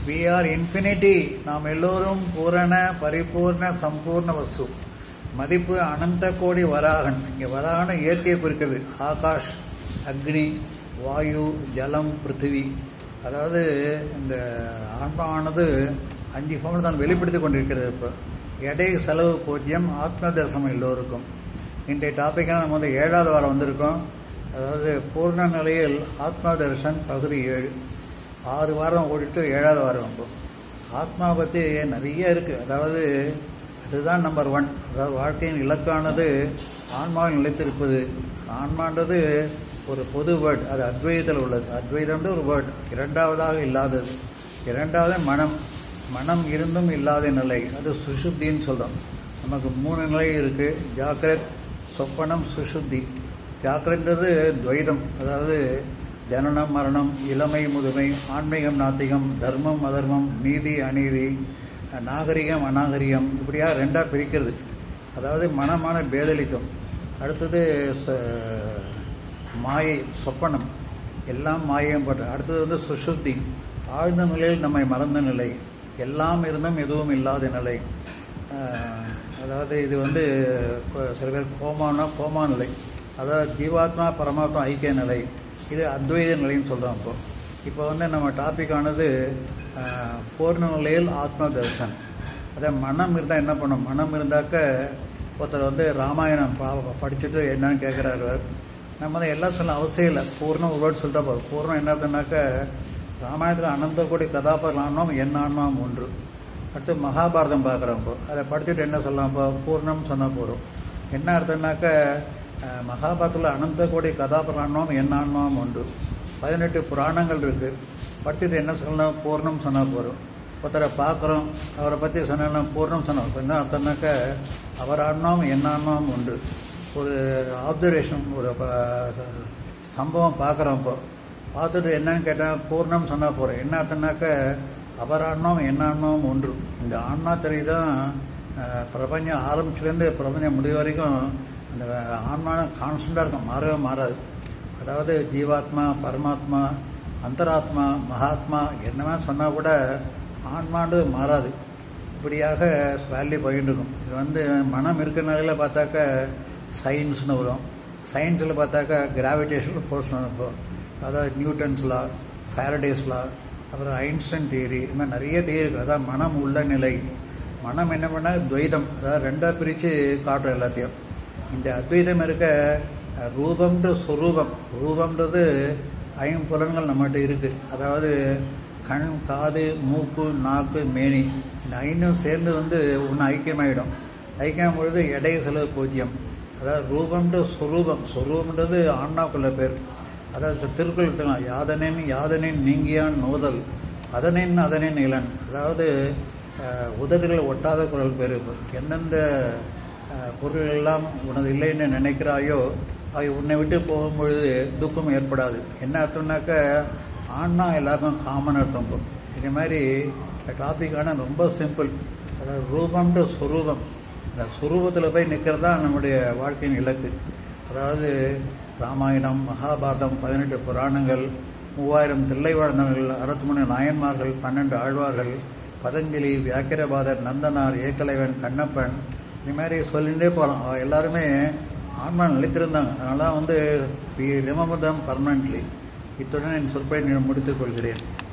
we are infinity நாம் எல்லோரும் பூரண பரிபூர்ண சம்பூர்ண வஸ்து மதிப்பு அனந்த கோடி வராகன் இங்கே வராகன் இயற்கையை குறிக்கிறது ஆகாஷ் அக்னி வாயு ஜலம் பிருத்திவி அதாவது இந்த ஆன்மாவானது அஞ்சு ஃபார்மில் தான் வெளிப்படுத்தி கொண்டிருக்கிறது இப்போ எடை செலவு பூஜ்யம் ஆத்ம தரிசனம் எல்லோருக்கும் இன்றைய டாப்பிக்காக நம்ம வந்து ஏழாவது வாரம் வந்திருக்கோம் அதாவது பூர்ண நிலையில் ஆத்மா தரிசன் பகுதி ஏழு ஆறு வாரம் ஓடிட்டு ஏழாவது வாரம் இப்போ ஆத்மா பற்றி நிறைய இருக்குது அதாவது அதுதான் நம்பர் ஒன் அதாவது வாழ்க்கையின் இலக்கானது ஆன்மாவில் நிலைத்திருப்பது ஆன்மான்றது ஒரு பொது வேர்ட் அது அத்வைதத்தில் உள்ளது அத்வைதம்ன்ற ஒரு வேர்ட் இரண்டாவதாக இல்லாதது இரண்டாவது மனம் மனம் இருந்தும் இல்லாத நிலை அது சுஷுப்தின்னு சொல்கிறோம் நமக்கு மூணு நிலை இருக்குது ஜாக்கிரத் சொப்பனம் சுஷுப்தி ஜாக்கிரன்றது துவைதம் அதாவது ஜனனம் மரணம் இளமை முதுமை ஆன்மீகம் நாத்திகம் தர்மம் அதர்மம் நீதி அநீதி நாகரிகம் அநாகரிகம் இப்படியாக ரெண்டாக பிரிக்கிறது அதாவது மனமான பேதலிக்கும் அடுத்தது மாயை சொப்பனம் எல்லாம் மாயம் போட்டு அடுத்தது வந்து சுசுத்தி ஆழ்ந்த நிலையில் நம்மை மறந்த நிலை எல்லாம் இருந்தும் எதுவும் இல்லாத நிலை அதாவது இது வந்து சில பேர் கோமானா கோமா நிலை அதாவது ஜீவாத்மா பரமாத்மா ஐக்கிய நிலை இது அத்வைத நிலைன்னு சொல்கிறோம் இப்போ இப்போ வந்து நம்ம டாபிக்கானது பூர்ண நிலையில் ஆத்ம தர்சன் அதே மனம் இருந்தால் என்ன பண்ணும் மனம் இருந்தாக்க ஒருத்தர் வந்து ராமாயணம் பா படிச்சுட்டு என்னன்னு கேட்குறாரு நம்ம வந்து எல்லாம் சொல்ல அவசியம் இல்லை பூர்ணம் ஒரு வேர்டு சொல்லிட்டா போதும் பூர்ணம் என்னதுனாக்க ராமாயணத்தில் அனந்த கோடி கதாபாத்திரம் என் ஆன்மாவும் ஒன்று அடுத்து மகாபாரதம் பார்க்குறோம் இப்போ அதை படிச்சுட்டு என்ன சொல்லலாம் இப்போ பூர்ணம் சொன்னால் போகிறோம் என்ன அர்த்தம்னாக்க மகாபாரதத்தில் அனந்த கோடி கதாபுராணம் என் ஆன்மாவும் உண்டு பதினெட்டு புராணங்கள் இருக்குது படிச்சுட்டு என்ன சொல்லலாம் பூர்ணம் சொன்னால் போகிறோம் ஒருத்தரை பார்க்குறோம் அவரை பற்றி சொன்னாலும் பூர்ணம் சொன்னோம் என்ன அர்த்தம்னாக்க அவர் ஆன்மாவும் என் ஆன்மாவும் உண்டு ஒரு ஆப்சர்வேஷன் ஒரு சம்பவம் பார்க்குறோம் இப்போ பார்த்துட்டு என்னன்னு கேட்டால் பூர்ணம் சொன்னால் போகிறோம் என்ன அர்த்தம்னாக்க அவர் ஆன்மாவும் என் ஆன்மாவும் ஒன்று இந்த ஆன்மா திரை தான் பிரபஞ்சம் ஆரம்பிச்சிலேருந்து பிரபஞ்சம் முடிவு வரைக்கும் அந்த ஆன்மானம் கான்ஸ்டண்ட்டாக இருக்கும் மாறவே மாறாது அதாவது ஜீவாத்மா பரமாத்மா அந்தராத்மா மகாத்மா என்னமே சொன்னால் கூட ஆன்மான்றது மாறாது இப்படியாக வேல்யூ போயிட்டு இருக்கும் இது வந்து மனம் இருக்கிற நிலையில் பார்த்தாக்க சயின்ஸ்னு வரும் சயின்ஸில் பார்த்தாக்கா கிராவிடேஷனல் ஃபோர்ஸ் இப்போ அதாவது நியூட்டன்ஸ் லா ஃபேரடேஸ் லா அப்புறம் ஐன்ஸ்டைன் தியரி இது மாதிரி நிறைய தியரி இருக்குது அதாவது மனம் உள்ள நிலை மனம் என்ன பண்ணால் துவைதம் அதாவது ரெண்டாக பிரித்து காட்டும் எல்லாத்தையும் இந்த அத்வைதம் இருக்க ரூபம்ன்ற ஸ்வரூபம் ரூபம்ன்றது ஐம்புலன்கள் நம்மகிட்ட இருக்குது அதாவது கண் காது மூக்கு நாக்கு மேனி இந்த ஐந்தும் சேர்ந்து வந்து ஒன்று ஐக்கியமாயிடும் ஐக்கியம் பொழுது எடை செலவு பூஜ்யம் அதாவது ரூபம்ன்ற ஸ்வரூபம் ஸ்வரூபம்ன்றது ஆன்மாக்குள்ள பேர் அதாவது திருக்குறள் எடுத்துக்கலாம் யாதனின் யாதனின் நீங்கியான் நோதல் அதனின் அதனின் இளன் அதாவது உதடுகள் ஒட்டாத குரல் பேர் எந்தெந்த பொருள் எல்லாம் உனது இல்லைன்னு நினைக்கிறாயோ அவை உன்னை விட்டு போகும்பொழுது துக்கம் ஏற்படாது என்ன அர்த்தம்னாக்க ஆன்மா எல்லாருக்கும் காமன் அர்த்தம் இப்போ இதே மாதிரி டாபிக்கான ரொம்ப சிம்பிள் அதாவது ரூபம்ன்ற ஸ்வரூபம் இந்த ஸ்வரூபத்தில் போய் நிற்கிறது தான் நம்முடைய வாழ்க்கையின் இலக்கு அதாவது ராமாயணம் மகாபாரதம் பதினெட்டு புராணங்கள் மூவாயிரம் தில்லை வாழ்ந்தவர்கள் அறுபத்தி மூணு நாயன்மார்கள் பன்னெண்டு ஆழ்வார்கள் பதஞ்சலி வியாக்கிரபாதர் நந்தனார் ஏக்கலைவன் கண்ணப்பன் இது மாதிரி சொல்லிகிட்டே போகலாம் எல்லாருமே ஆன்மா நிலைத்திருந்தாங்க அதனால தான் வந்து வி ரிமம்பர் தம் பர்மனெண்ட்லி இத்துடன் என் சொற்பை முடித்துக் கொள்கிறேன்